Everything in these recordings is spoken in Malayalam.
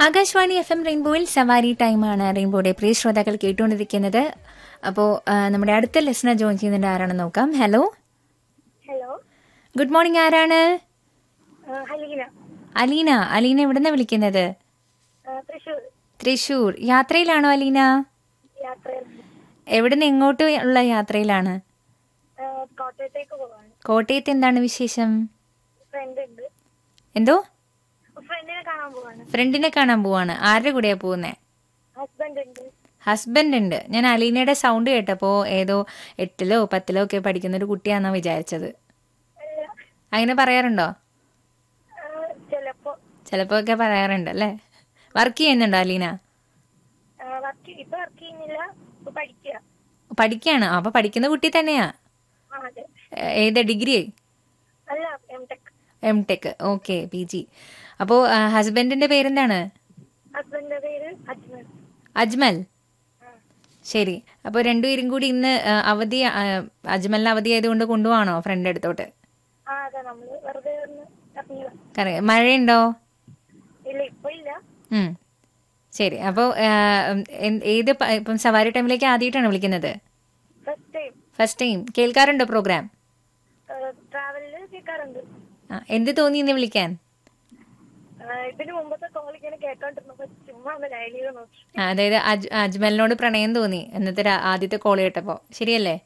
ആകാശവാണി എഫ് എം റെയിൻബോയിൽ സവാരി ടൈമാണ് റെയിൻബോയുടെ പ്രിയ ശ്രോതാക്കൾ കേട്ടുകൊണ്ടിരിക്കുന്നത് അപ്പോൾ നമ്മുടെ അടുത്ത ലെസണർ ജോയിൻ ചെയ്യുന്നുണ്ട് ആരാണെന്ന് നോക്കാം ഹലോ ഹലോ ഗുഡ് മോർണിംഗ് ആരാണ് ആ, ഹലീന അലീന അലീന എവിടുന്ന വിളിക്കുന്നത് ആ, തൃശ്ശൂർ തൃശൂർ യാത്രയിലാണോ അലീന യാത്രയിൽ എവിടുന്ന് എങ്ങോട്ട് ഉള്ള യാത്രയിലാണ് ആ, കോട്ടയത്തേക്ക് പോവാണ് കോട്ടയത്ത് എന്താണ് വിശേഷം ഫ്രണ്ട് ഉണ്ട് എന്തോ ഫ്രണ്ടിനെ കാണാൻ പോവാണ് ഫ്രണ്ടിനെ കാണാൻ പോവാണ് ആരുടെ കൂടെയാ പോകുന്നേ ഹസ്ബൻഡ് ഉണ്ട് ഹസ്ബൻഡ് ഉണ്ട് ഞാൻ അലീനയുടെ സൗണ്ട് കേട്ടപ്പോ ഏതോ എട്ടിലോ പത്തിലോ ഒക്കെ പഠിക്കുന്ന ഒരു കുട്ടിയാണെന്നാ വിചാരിച്ചത് അല്ല, അങ്ങനെ പറയാറുണ്ടോ ആ, ചിലപ്പോ ചിലപ്പോ ഒക്കെ പറയാറുണ്ട് അല്ലേ വർക്ക് ചെയ്യുന്നുണ്ടോ അലീന വർക്ക് ഇപ്പൊ വർക്ക് ചെയ്യുന്നില്ല ഇപ്പൊ പഠിക്കുക പഠിക്കാണ് അപ്പൊ പഠിക്കുന്ന കുട്ടി തന്നെയാ ആ അതെ ഏ- ഏത് ഡിഗ്രി അല്ല M tech M tech okay P G അപ്പോ ഹസ്ബൻഡിന്റെ പേരെന്താണ് ഹസ്ബൻഡിന്റെ പേര് അജ്മൽ അജ്മൽ ആ. ശരി അപ്പോൾ രണ്ടുപേരും കൂടി ഇന്ന് ആ, അവധി ആ, അജ്മലിന് അവധി ആയതുകൊണ്ട് കൊണ്ടുപോകണോ ഫ്രണ്ട് അടുത്തോട്ട് ആ അതെ നമ്മള് വെറുതെ ഒന്ന് ഇറങ്ങിയതാ കറ- മഴയുണ്ടോ ഇല്ല ഇപ്പൊ ഇല്ല ഉം. ശരി അപ്പോൾ ഏത് പ- ഇപ്പം സവാരി ടൈമിലേക്ക് ആദ്യമായിട്ടാണ് വിളിക്കുന്നത് ഫസ്റ്റ് ടൈം ഫസ്റ്റ് ടൈം കേൾക്കാറുണ്ടോ പ്രോഗ്രാം ട്രാവലില് കേൾക്കാറുണ്ട് ആ, എന്ത് തോന്നി ഇന്ന് വിളിക്കാൻ ആ, ഇതിന് മുമ്പത്തെ കോൾ ഇങ്ങനെ കേട്ടോണ്ടിരുന്നപ്പോ ചുമ്മാ ഒന്ന് ഡയൽ ചെയ്ത് നോക്കി ആ, അതായത് അജ് അജ്മലിനോട് പ്രണയം തോന്നി എന്നത്തെ രാ- ആദ്യത്തെ കോൾ കേട്ടപ്പോ ശരിയല്ലേ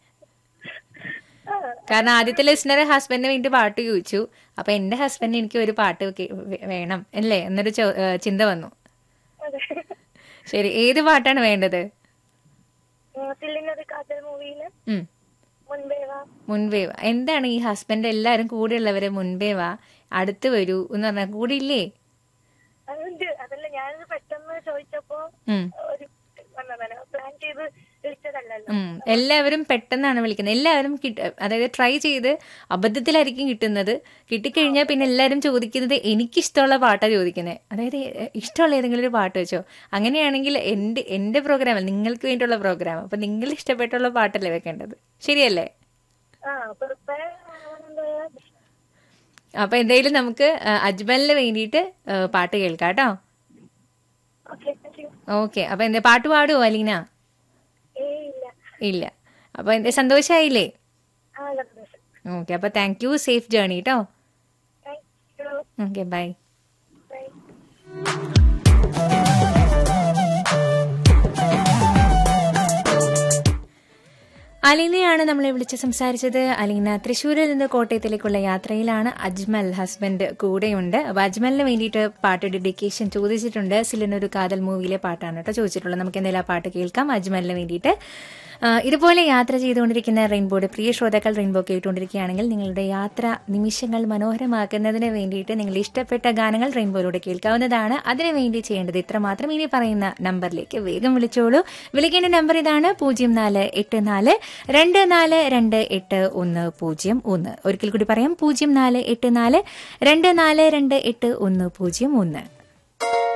ആ, കാരണം ആദ്യത്തെ ലിസ്ണറെ ഹസ്ബൻഡിന് വേണ്ടി പാട്ട് ചോദിച്ചു അപ്പൊ എന്റെ ഹസ്ബൻഡ് എനിക്ക് ഒരു പാട്ട് കേ- വേ- വേണം അല്ലേ എന്നൊരു ചോ- ഏ, ചിന്ത വന്നു അതെ ശരി ഏത് പാട്ടാണ് വേണ്ടത് തില്ലിനൊരു കാതൽ മൂവിയില് ഉം മുൻപേ വാ മുൻപേ വാ എന്താണ് ഈ ഹസ്ബൻഡ് എല്ലാരും കൂടെയുള്ളവരെ മുൻപേ വാ അടുത്ത് വരൂ എന്ന് പറഞ്ഞാൽ കൂടെ ഇല്ലേ അതുണ്ട് അതല്ല ഞാനത് പെട്ടെന്ന് ചോദിച്ചപ്പോ ഉം ഒരു വന്നതാണ് പ്ലാൻ ചെയ്ത് വിളിച്ചതല്ലല്ലോ ഉം. എല്ലാവരും പെട്ടെന്നാണ് വിളിക്കുന്നത് എല്ലാവരും കിട്ട അതായത് ട്രൈ ചെയ്ത് അബദ്ധത്തിലായിരിക്കും കിട്ടുന്നത് കിട്ടിക്കഴിഞ്ഞാൽ പിന്നെ എല്ലാവരും ചോദിക്കുന്നത് എനിക്കിഷ്ടമുള്ള പാട്ടാണ് ചോദിക്കുന്നത് അതായത് എ- ഇഷ്ടമുള്ള ഏതെങ്കിലും ഒരു പാട്ട് വെച്ചോ അങ്ങനെയാണെങ്കിൽ എൻ്റെ എൻ്റെ പ്രോഗ്രാം നിങ്ങൾക്ക് വേണ്ടിയുള്ള പ്രോഗ്രാം അപ്പൊ നിങ്ങൾ ഇഷ്ടപ്പെട്ടുള്ള പാട്ടല്ലേ വെക്കേണ്ടത് ശരിയല്ലേ ആ പ്രിപ്പയർ അപ്പൊ എന്തായാലും നമുക്ക് ആ, അജ്മലിന് വേണ്ടിയിട്ട് ആ, പാട്ട് കേൾക്കാം കേട്ടോ ഓക്കെ താങ്ക് യു ഓക്കെ അപ്പൊ എന്താ പാട്ട് പാടുവോ അലീന ഏ ഇല്ല ഇല്ല അപ്പൊ എന്താ സന്തോഷായില്ലേ ആ സന്തോഷം ഓക്കെ അപ്പൊ താങ്ക് യു സേഫ് ജേർണി കേട്ടോ thank you okay bye bye അലീനയാണ് നമ്മളെ വിളിച്ച് സംസാരിച്ചത് അലീന തൃശ്ശൂരിൽ നിന്ന് കോട്ടയത്തിലേക്കുള്ള യാത്രയിലാണ് അജ്മൽ ഹസ്ബൻഡ് കൂടെയുണ്ട് അപ്പൊ അജ്മലിന് വേണ്ടിയിട്ട് പാട്ട് ഡെഡിക്കേഷൻ ചോദിച്ചിട്ടുണ്ട് സിലിനൊരു കാതൽ മൂവിയിലെ പാട്ടാണ് കേട്ടോ ചോദിച്ചിട്ടുള്ളത് നമുക്ക് എന്തെങ്കിലും ആ പാട്ട് കേൾക്കാം അജ്മലിന് വേണ്ടിയിട്ട് ആ, ഇതുപോലെ യാത്ര ചെയ്തുകൊണ്ടിരിക്കുന്ന റെയിൻബോയുടെ പ്രിയ ശ്രോതാക്കൾ റെയിൻബോ കേട്ടുകൊണ്ടിരിക്കുകയാണെങ്കിൽ നിങ്ങളുടെ യാത്ര നിമിഷങ്ങൾ മനോഹരമാക്കുന്നതിന് വേണ്ടിയിട്ട് നിങ്ങൾ ഇഷ്ടപ്പെട്ട ഗാനങ്ങൾ റെയിൻബോയിലൂടെ കേൾക്കാവുന്നതാണ് അതിനു വേണ്ടി ചെയ്യേണ്ടത് ഇത്രമാത്രം ഇനി പറയുന്ന നമ്പറിലേക്ക് വേഗം വിളിച്ചോളൂ വിളിക്കേണ്ട നമ്പർ ഇതാണ് പൂജ്യം നാല് എട്ട് നാല് രണ്ട് നാല് രണ്ട് എട്ട് ഒന്ന് പൂജ്യം ഒന്ന് ഒരിക്കൽ കൂടി പറയാം പൂജ്യം നാല് എട്ട് നാല് രണ്ട് നാല് രണ്ട് എട്ട് ഒന്ന് പൂജ്യം ഒന്ന്